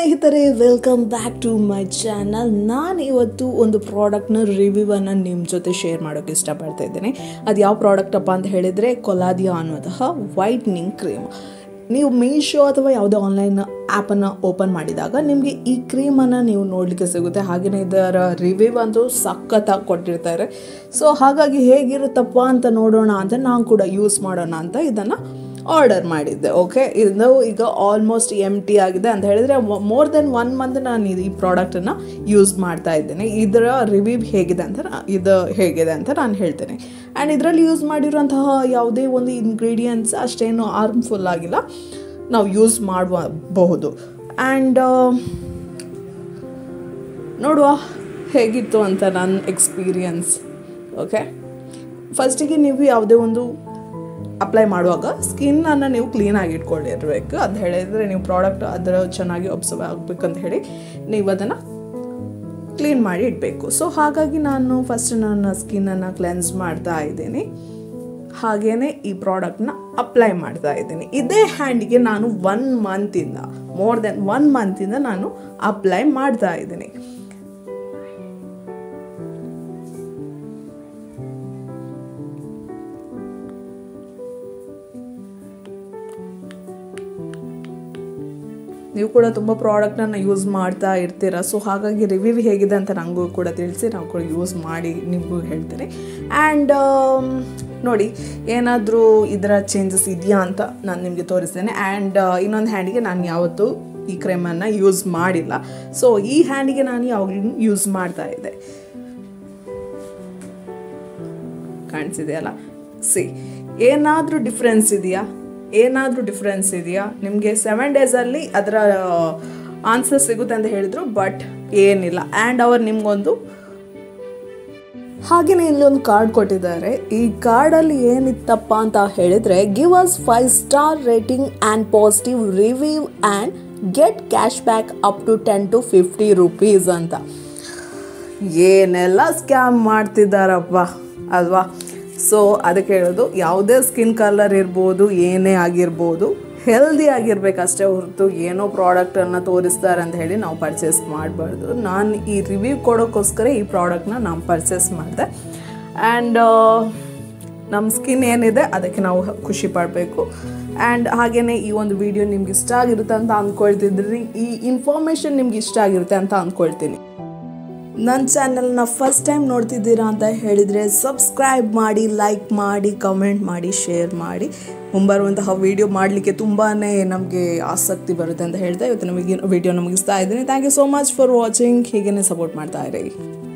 ಸ್ನೇಹಿತರೆ welcome back to my channel ನಾನು ಇವತ್ತು ಒಂದು ಪ್ರಾಡಕ್ಟ್ನ ರಿವ್ಯೂವನ್ನು ನಿಮ್ಮ ಜೊತೆ ಶೇರ್ ಮಾಡೋಕ್ಕೆ ಇಷ್ಟಪಡ್ತಾ ಇದ್ದೀನಿ ಅದು ಯಾವ ಪ್ರಾಡಕ್ಟಪ್ಪ ಅಂತ ಹೇಳಿದರೆ ಕೊಲಾದಿಯಾ ಅನ್ನುವಂತಹ ವೈಟ್ನಿಂಗ್ ಕ್ರೀಮ್ ನೀವು ಮೀಶೋ ಅಥವಾ ಯಾವುದೇ ಆನ್ಲೈನ್ ಆ್ಯಪನ್ನು ಓಪನ್ ಮಾಡಿದಾಗ ನಿಮಗೆ ಈ ಕ್ರೀಮನ್ನು ನೀವು ನೋಡಲಿಕ್ಕೆ ಸಿಗುತ್ತೆ ಹಾಗೆಯೇ ಇದರ ರಿವ್ಯೂ ಅಂತೂ ಸಖತ್ತಾಗಿ ಕೊಟ್ಟಿರ್ತಾರೆ ಸೊ ಹಾಗಾಗಿ ಹೇಗಿರುತ್ತಪ್ಪ ಅಂತ ನೋಡೋಣ ಅಂತ ನಾನು ಕೂಡ ಯೂಸ್ ಮಾಡೋಣ ಅಂತ ಇದನ್ನು ಆರ್ಡರ್ ಮಾಡಿದ್ದೆ ಓಕೆ ಇದು ಈಗ ಆಲ್ಮೋಸ್ಟ್ ಎಮ್ ಟಿ ಆಗಿದೆ ಅಂತ ಹೇಳಿದರೆ ಮೋರ್ ದೆನ್ ಒನ್ ಮಂತ್ ನಾನು ಇದು ಈ ಪ್ರಾಡಕ್ಟನ್ನು ಯೂಸ್ ಮಾಡ್ತಾ ಇದ್ದೇನೆ ಇದರ ರಿವ್ಯೂ ಹೇಗಿದೆ ಅಂತ ನಾ- ಇದು ಹೇಗಿದೆ ಅಂತ ನಾನು ಹೇಳ್ತೇನೆ ಆ್ಯಂಡ್ ಇದರಲ್ಲಿ ಯೂಸ್ ಮಾಡಿರುವಂತಹ ಯಾವುದೇ ಒಂದು ಇಂಗ್ರೀಡಿಯೆಂಟ್ಸ್ ಅಷ್ಟೇನು ಹಾರ್ಮ್ಫುಲ್ ಆಗಿಲ್ಲ ನಾವು ಯೂಸ್ ಮಾಡಬಹುದು ಆ್ಯಂಡ್ ನೋಡುವ ಹೇಗಿತ್ತು ಅಂತ ನನ್ನ ಎಕ್ಸ್ಪೀರಿಯನ್ಸ್ ಓಕೆ ಫಸ್ಟಿಗೆ ನೀವು ಯಾವುದೇ ಒಂದು ಅಪ್ಲೈ ಮಾಡುವಾಗ ಸ್ಕಿನ್ನನ್ನು ನೀವು ಕ್ಲೀನಾಗಿ ಇಟ್ಕೊಂಡಿರ್ಬೇಕು ಅಂತ ಹೇಳಿದರೆ ನೀವು ಪ್ರಾಡಕ್ಟ್ ಅದರ ಚೆನ್ನಾಗಿ ಒಬ್ಸರ್ವ್ ಆಗಬೇಕಂತ ಹೇಳಿ ನೀವು ಅದನ್ನು ಕ್ಲೀನ್ ಮಾಡಿ ಇಡಬೇಕು ಸೊ ಹಾಗಾಗಿ ನಾನು ಫಸ್ಟ್ ನನ್ನ ಸ್ಕಿನ್ನನ್ನು ಕ್ಲೆನ್ಸ್ ಮಾಡ್ತಾ ಇದ್ದೀನಿ ಹಾಗೇನೆ ಈ ಪ್ರಾಡಕ್ಟ್ನ ಅಪ್ಲೈ ಮಾಡ್ತಾ ಇದ್ದೀನಿ ಇದೇ ಹ್ಯಾಂಡಿಗೆ ನಾನು ಒನ್ ಮಂತಿಂದ ಮೋರ್ ದೆನ್ ಒನ್ ಮಂತಿಂದ ನಾನು ಅಪ್ಲೈ ಮಾಡ್ತಾ ಇದ್ದೀನಿ ನೀವು ಕೂಡ ತುಂಬ ಪ್ರಾಡಕ್ಟನ್ನು ಯೂಸ್ ಮಾಡ್ತಾ ಇರ್ತೀರ ಸೊ ಹಾಗಾಗಿ ರಿವ್ಯೂ ಹೇಗಿದೆ ಅಂತ ನನಗೂ ಕೂಡ ತಿಳಿಸಿ ನಾವು ಕೂಡ ಯೂಸ್ ಮಾಡಿ ನಿಮಗೂ ಹೇಳ್ತೇನೆ ಆ್ಯಂಡ್ ನೋಡಿ ಏನಾದರೂ ಇದರ ಚೇಂಜಸ್ ಇದೆಯಾ ಅಂತ ನಾನು ನಿಮಗೆ ತೋರಿಸ್ತೇನೆ ಆ್ಯಂಡ್ ಇನ್ನೊಂದು ಹ್ಯಾಂಡಿಗೆ ನಾನು ಯಾವತ್ತೂ ಈ ಕ್ರೀಮನ್ನು ಯೂಸ್ ಮಾಡಿಲ್ಲ ಸೊ ಈ ಹ್ಯಾಂಡಿಗೆ ನಾನು ಯಾವಾಗಲೂ ಯೂಸ್ ಮಾಡ್ತಾ ಇದ್ದೆ ಕಾಣಿಸಿದೆಯಲ್ಲ ಸಿ ಏನಾದರೂ ಡಿಫ್ರೆನ್ಸ್ ಇದೆಯಾ ಏನಾದರೂ ಡಿಫ್ರೆನ್ಸ್ ಇದೆಯಾ ನಿಮಗೆ ಸೆವೆನ್ ಡೇಸಲ್ಲಿ ಅದರ ಆನ್ಸರ್ ಸಿಗುತ್ತೆ ಅಂತ ಹೇಳಿದರು ಬಟ್ ಏನಿಲ್ಲ ಆ್ಯಂಡ್ ಅವ್ರು ನಿಮಗೊಂದು ಹಾಗೆಯೇ ಇಲ್ಲೊಂದು ಕಾರ್ಡ್ ಕೊಟ್ಟಿದ್ದಾರೆ ಈ ಕಾರ್ಡಲ್ಲಿ ಏನಿತ್ತಪ್ಪ ಅಂತ ಹೇಳಿದರೆ give us five star rating and positive review and get cash back up to ten to fifty rupees ಅಂತ ಏನೆಲ್ಲ ಸ್ಕ್ಯಾಮ್ ಮಾಡ್ತಿದ್ದಾರಪ್ಪ ಅಲ್ವಾ ಸೊ ಅದಕ್ಕೆ ಹೇಳೋದು ಯಾವುದೇ ಸ್ಕಿನ್ ಕಲರ್ ಇರ್ಬೋದು ಏನೇ ಆಗಿರ್ಬೋದು ಹೆಲ್ದಿ ಆಗಿರ್ಬೇಕಷ್ಟೇ ಹೊರತು ಏನೋ ಪ್ರಾಡಕ್ಟನ್ನು ತೋರಿಸ್ತಾರೆ ಅಂತ ಹೇಳಿ ನಾವು ಪರ್ಚೇಸ್ ಮಾಡಬಾರ್ದು ನಾನು ಈ ರಿವ್ಯೂ ಕೊಡೋಕ್ಕೋಸ್ಕರ ಈ ಪ್ರಾಡಕ್ಟ್ನ ನಾನು ಪರ್ಚೇಸ್ ಮಾಡಿದೆ ಆ್ಯಂಡ್ ನಮ್ಮ ಸ್ಕಿನ್ ಏನಿದೆ ಅದಕ್ಕೆ ನಾವು ಖುಷಿ ಪಡಬೇಕು ಆ್ಯಂಡ್ ಹಾಗೆಯೇ ಈ ಒಂದು ವಿಡಿಯೋ ನಿಮ್ಗೆ ಇಷ್ಟ ಆಗಿರುತ್ತೆ ಅಂತ ಅಂದ್ಕೊಳ್ತಿದ್ರಿ ಈ ಇನ್ಫಾರ್ಮೇಷನ್ ನಿಮ್ಗೆ ಇಷ್ಟ ಆಗಿರುತ್ತೆ ಅಂತ ಅಂದ್ಕೊಳ್ತೀನಿ ನನ್ನ ಚಾನಲ್ನ ಫಸ್ಟ್ ಟೈಮ್ ನೋಡ್ತಿದ್ದೀರಾ ಅಂತ ಹೇಳಿದರೆ ಸಬ್ಸ್ಕ್ರೈಬ್ ಮಾಡಿ ಲೈಕ್ ಮಾಡಿ ಕಮೆಂಟ್ ಮಾಡಿ ಶೇರ್ ಮಾಡಿ ಮುಂಬರುವಂತಹ ವಿಡಿಯೋ ಮಾಡಲಿಕ್ಕೆ ತುಂಬಾ ನಮಗೆ ಆಸಕ್ತಿ ಬರುತ್ತೆ ಅಂತ ಹೇಳ್ತಾ ಇವತ್ತು ನಮಗೆ ವಿಡಿಯೋನ ಮುಗಿಸ್ತಾ ಇದ್ದೀನಿ thank you so much for watching ಹೀಗೇ ಸಪೋರ್ಟ್ ಮಾಡ್ತಾ ಇರಿ